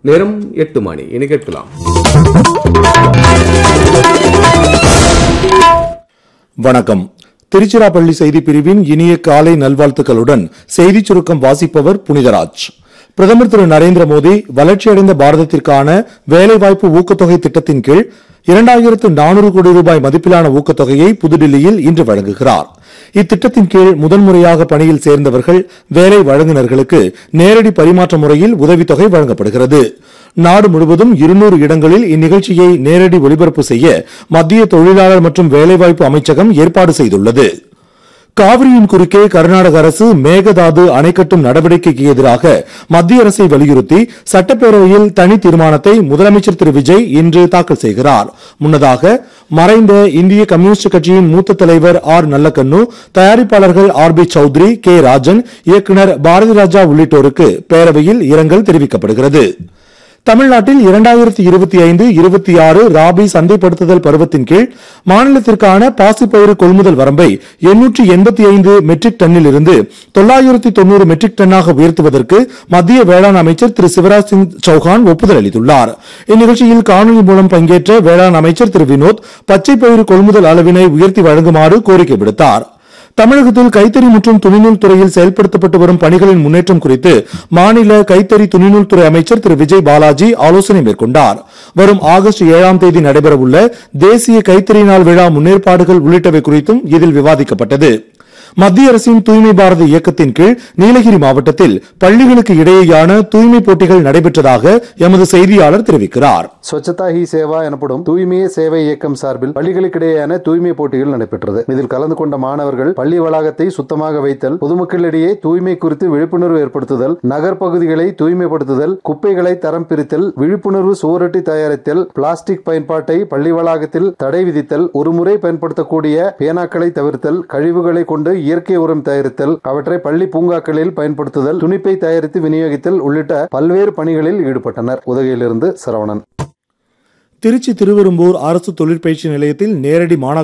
நேரம் எட்டு மணி இனி கேட்கலாம் வணக்கம் திருச்சிராப்பள்ளி செய்தி பிரிவின் இனிய காலை நல்வாழ்த்துக்களுடன் செய்திச் சுருக்கம் வாசிப்பவர் புனிதராஜ் பிரதமர் திரு நரேந்திர மோடி வளர்ச்சியடைந்த பாரதத்திற்கான வேலைவாய்ப்பு ஊக்கத்தொகை திட்டத்தின் கீழ் இரண்டாயிரத்து நானூறு கோடி ரூபாய் மதிப்பிலான ஊக்கத்தொகையை புதுடில்லியில் இன்று வழங்குகிறார் இத்திட்டத்தின் கீழ் முதன்முறையாக பணியில் சேர்ந்தவர்கள் வேலை வழங்குநர்களுக்கு நேரடி பரிமாற்ற முறையில் உதவித்தொகை வழங்கப்படுகிறது நாடு முழுவதும் இருநூறு இடங்களில் இந்நிகழ்ச்சியை நேரடி ஒளிபரப்பு செய்ய மத்திய தொழிலாளர் மற்றும் வேலைவாய்ப்பு அமைச்சகம் ஏற்பாடு செய்துள்ளது காவிரியின் குறுக்கே கர்நாடக அரசு மேகதாது அணை கட்டும் நடவடிக்கைக்கு எதிராக மத்திய அரசை வலியுறுத்தி சட்டப்பேரவையில் தனி தீர்மானத்தை முதலமைச்சர் திரு விஜய் இன்று தாக்கல் செய்கிறார் முன்னதாக மறைந்த இந்திய கம்யூனிஸ்ட் கட்சியின் மூத்த தலைவர் ஆர் நல்லக்கண்ணு தயாரிப்பாளர்கள் R B Choudhary K Rajan இயக்குநர் பாரதி ராஜா உள்ளிட்டோருக்கு பேரவையில் இரங்கல் தெரிவிக்கப்படுகிறது தமிழ்நாட்டில் இரண்டாயிரத்தி இருபத்தி ஐந்து இருபத்தி ஆறு ராபி சந்தைப்படுத்துதல் பருவத்தின் கீழ் மாநிலத்திற்கான பாசிப்பயிறு கொள்முதல் வரம்பை எண்ணூற்றி எண்பத்தி ஐந்து மெட்ரிக் டன்னில் இருந்து தொள்ளாயிரத்தி தொண்ணூறு மெட்ரிக் டன்னாக உயர்த்துவதற்கு மத்திய வேளாண் அமைச்சர் திரு சிவராஜ் சிங் சௌஹான் ஒப்புதல் அளித்துள்ளார் இந்நிகழ்ச்சியில் காணொலி மூலம் பங்கேற்ற வேளாண் அமைச்சர் திரு வினோத் பச்சை பயிறு கொள்முதல் அளவினை உயர்த்தி வழங்குமாறு கோரிக்கை விடுத்தார் தமிழகத்தில் கைத்தறி மற்றும் துணிநூல் துறையில் செயல்படுத்தப்பட்டு வரும் பணிகளின் முன்னேற்றம் குறித்து மாநில கைத்தறி துணிநூல் துறை அமைச்சர் திரு விஜய் பாலாஜி ஆலோசனை மேற்கொண்டார் வரும் ஆகஸ்ட் ஏழாம் தேதி நடைபெறவுள்ள தேசிய கைத்தறி நாள் விழா முன்னேற்பாடுகள் உள்ளிட்டவை குறித்தும் இதில் விவாதிக்கப்பட்டது மத்திய அரசின் தூய்மை பாரத இயக்கத்தின் கீழ் நீலகிரி மாவட்டத்தில் பள்ளிகளுக்கு இடையேயான தூய்மை போட்டிகள் நடைபெற்றதாக எமது செய்தியாளர் தெரிவிக்கிறார் ஸ்வச்சதா ஹி சேவா எனப்படும் தூய்மையே சேவை இயக்கம் சார்பில் பள்ளிகளுக்கிடையேயான தூய்மை போட்டிகள் நடைபெற்றது இதில் கலந்து கொண்ட மாணவர்கள் பள்ளி வளாகத்தை சுத்தமாக வைத்தல் பொதுமக்களிடையே தூய்மை குறித்து விழிப்புணர்வு ஏற்படுத்துதல் நகர்ப்பகுதிகளை தூய்மைப்படுத்துதல் குப்பைகளை தரம் பிரித்தல் விழிப்புணர்வு சுவரொட்டி தயாரித்தல் பிளாஸ்டிக் பயன்பாட்டை பள்ளி வளாகத்தில் தடை விதித்தல் ஒருமுறை பயன்படுத்தக்கூடிய பேனாக்களை தவிர்த்தல் கழிவுகளை கொண்டு இயற்கை உரம் தயாரித்தல் அவற்றை பள்ளி பூங்காக்களில் பயன்படுத்துதல் துணிப்பை தயாரித்து விநியோகித்தல் உள்ளிட்ட பல்வேறு பணிகளில் ஈடுபட்டனர் உதகையிலிருந்து சரவணன் திருச்சி திருவெரும்பூர் அரசு தொழிற்பயிற்சி நிலையத்தில் நேரடி மாணாக்கர்